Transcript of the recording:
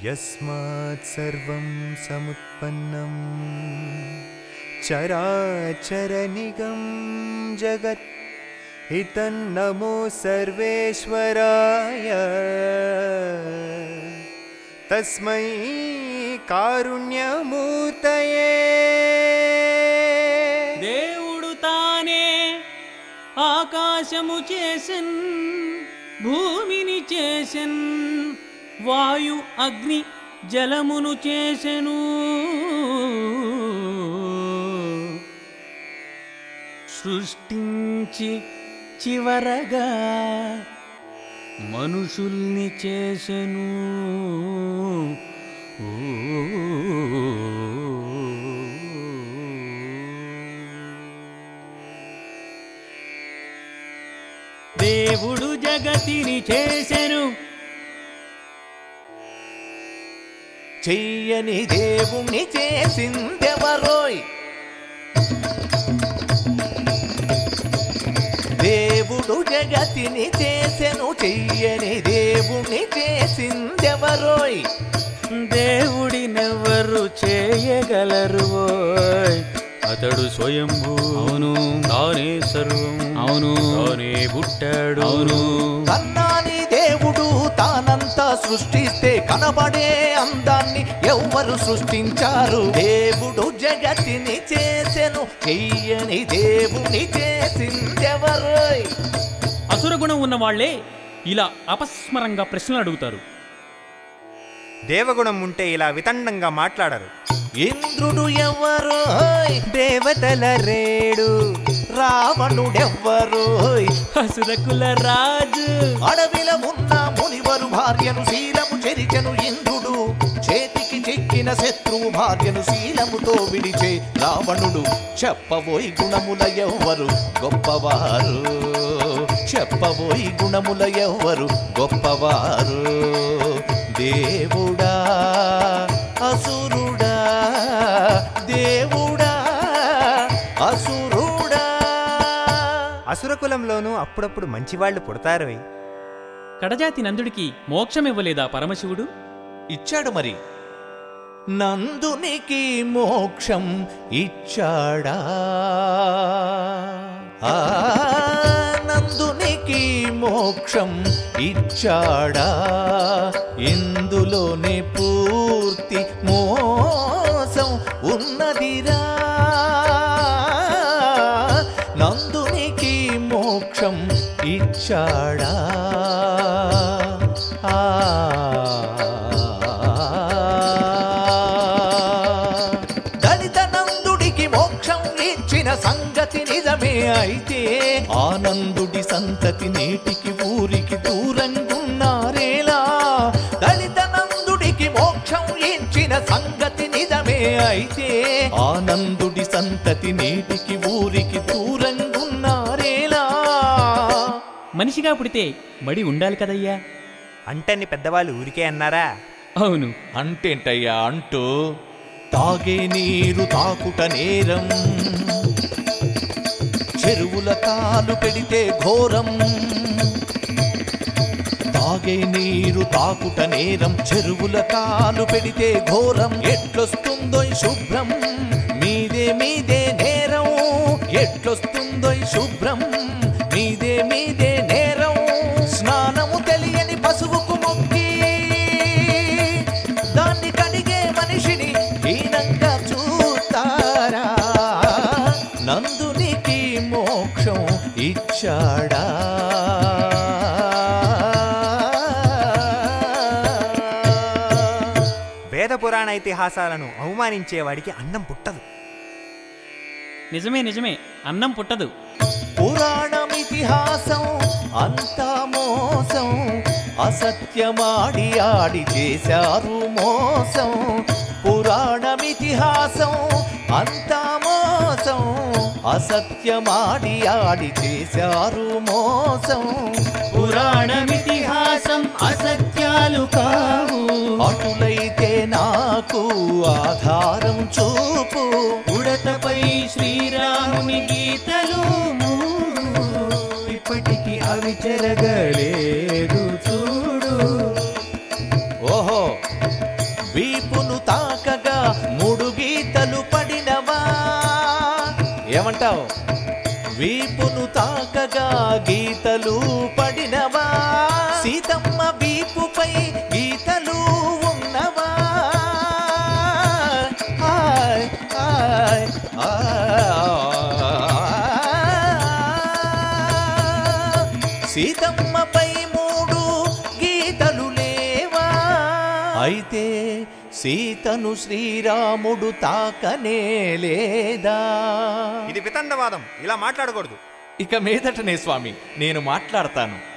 यस्मात् सर्वं समुत्पन्नं चराचरनिगं जगत् इतन्नमो सर्वेश्वराय तस्मै कारुण्यमूर्तये దేవుడు తానే ఆకాశము చేసెన్ భూమిని చేసెన్ వాయు అగ్ని జలమును చేసెను సృష్టించి చివరగా మనుషుల్ని చేసెను దేవుడు జగతిని చేసెను చెయ్యని దేవుణ్ణి చేసిందెవరోయ్ దేవుడు జగతిని చేసెను చెయ్యని దేవుణ్ణి చేసిందెవరోయ్ దేవుడినెవ్వరు చేయగలరు ఓయ్. అతడు స్వయంభూ అవును తానే సర్వం అవును తానే పుట్టాడు అవును కన్నాని దేవుడు తానంతా సృష్టిస్తే కనబడే అందాన్ని ఎవ్వరు సృష్టించారు దేవుడు జగతిని చేసెను చెయ్యని దేవుణ్ణి చేసిందెవరోయ్ అసురగుణం ఉన్న వాళ్ళే ఇలా అపస్మరంగా ప్రశ్నలు అడుగుతారు దేవగుణం ఉంటే ఇలా వితండంగా మాట్లాడరు ఇంద్రుడు ఎవరోయ్ దేవతల రేడు రావణుడెవ్వరోయ్ అసురకుల రాజు అడవిల ఉన్న మునివరు భార్యను శీలము చెరిచెను ఇంద్రుడు చేతికి చిక్కిన శత్రువు భార్యను శీలముతో విడిచే రావణుడు చెప్పబోయి గుణముల ఎవ్వరు గొప్పవారు చెప్పబోయి గుణముల ఎవ్వరు గొప్పవారు దేవుడా అసురుడా దేవుడా అసురుడా అసురకులంలోనూ అప్పుడప్పుడు మంచివాళ్ళు పుడతారు కడజాతి నందుడికి మోక్షం ఇవ్వలేదా పరమశివుడు ఇచ్చాడు మరి నందునికి మోక్షం ఇచ్చాడా ఆ, నందునికి మోక్షం ఇచ్చాడా ఇందులోనే పూర్తి మోసం ఉన్నదిరా నందునికి మోక్షం ఇచ్చాడా ఆ దళిత నందుడికి మోక్షం ఇచ్చిన సంగతి నిజమే అయితే ఆనందుడి సంతతి నేటికి ఊరికి దూరంగున్నారేలా దళిత నందుడికి మోక్షం ఇచ్చిన సంగతి నిజమే అయితే ఆనందుడి సంతతి నేటికి ఊరికి దూరంగున్నారేలా మనిషిగా పుడితే బడి ఉండాలి కదయ్యా అంటని పెద్దవాళ్ళు ఊరికే అన్నారా అవును అంటేంటయ్యా అంటూ తాగే నీరు తాకుట నేరం చెరువుల కాలు పెడితే ఘోరం తాగే నీరు తాకుట నేరం చెరువుల కాలు పెడితే ఘోరం ఎట్లొస్తుందో ఈ శుభ్రం మీదే మీదే నేరం ఎట్లొస్తుందో ఈ శుభ్రం మీదే మీదే నేరం స్నానము తెలియని పశువుకు మొక్కి దాన్ని కడిగే మనిషిని హీనంగా చూస్తారా నందునికి మోక్షం ఇచ్చాడా వేద పురాణ ఇతిహాసాలను అవమానించేవాడికి అన్నం పుట్టదు నిజమే నిజమే అన్నం పుట్టదు పురాణం ఇతిహాసం అంతా మోసం అసత్యమాడి ఆడి చేశారు మోసం పురాణం ఇతిహాసం అంతా మోసం అసత్యమాడి ఆడి చేశారు మోసం పురాణమితిహాసం అసత్యాలు కావు అటులైతే నాకు ఆధారం చూపు ఉడతపై శ్రీరాముని గీతలు మూడు ఇప్పటికి అవి చెరగలేదు చూడు ఓహో ఏమంటావు వీపును తాకగా గీతలు పడినవా సీతమ్మ వీపుపై గీతలు ఉన్నవా ఆయ్, ఆయ్, ఆయ్. సీతమ్మపై మూడు గీతలు లేవా అయితే సీతను శ్రీరాముడు తాకనే లేదా ఇది వితండవాదం ఇలా మాట్లాడకూడదు ఇక మీదటనే స్వామి నేను మాట్లాడతాను